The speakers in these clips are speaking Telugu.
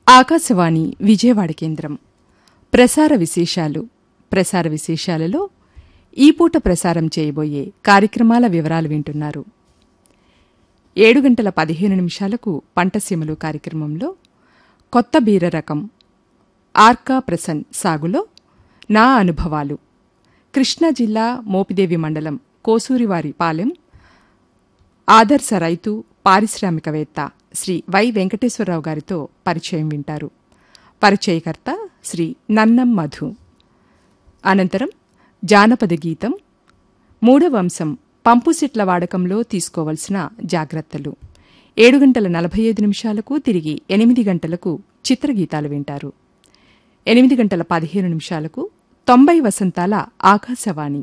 ఆకాశవాణి విజయవాడ కేంద్రం ప్రసార విశేషాలు ప్రసార విశేషాలలో ఈ పూట ప్రసారం చేయబోయే కార్యక్రమాల వివరాలు వింటున్నారు ఏడు గంటల పదిహేను నిమిషాలకు పంటసీమలు కార్యక్రమంలో కొత్త బీర రకం ఆర్కా ప్రసన్ సాగులో నా అనుభవాలు కృష్ణా జిల్లా మోపిదేవి మండలం కోసూరివారి పాలెం ఆదర్శ రైతు పారిశ్రామికవేత్త శ్రీ వై వెంకటేశ్వరరావు గారితో పరిచయం వింటారు పరిచయకర్త శ్రీ నన్నం మధు అనంతరం జానపద గీతం మూడవ అంశం పంపు సెట్ల వాడకంలో తీసుకోవలసిన జాగ్రత్తలు ఏడు గంటల నలభై ఐదు నిమిషాలకు తిరిగి ఎనిమిది గంటలకు చిత్రగీతాలు వింటారు ఎనిమిది గంటల పదిహేను నిమిషాలకు తొంభై వసంతాల ఆకాశవాణి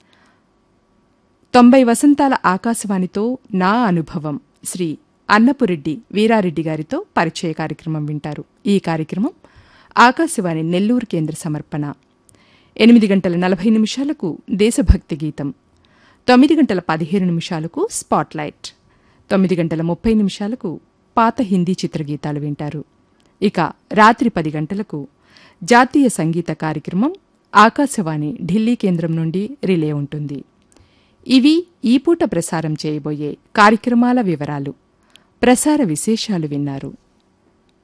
తొంభై వసంతాల ఆకాశవాణితో నా అనుభవం శ్రీ అన్నపురెడ్డి వీరారెడ్డి గారితో పరిచయ కార్యక్రమం వింటారు ఈ కార్యక్రమం ఆకాశవాణి నెల్లూరు కేంద్ర సమర్పణ ఎనిమిది గంటల నలభై నిమిషాలకు దేశభక్తి గీతం తొమ్మిది గంటల పదిహేను నిమిషాలకు స్పాట్లైట్ తొమ్మిది గంటల ముప్పై నిమిషాలకు పాత హిందీ చిత్రగీతాలు వింటారు ఇక రాత్రి పది గంటలకు జాతీయ సంగీత కార్యక్రమం ఆకాశవాణి ఢిల్లీ కేంద్రం నుండి రిలే ఉంటుంది ఇవి ఈ పూట ప్రసారం చేయబోయే కార్యక్రమాల వివరాలు ప్రసార విశేషాలు విన్నారు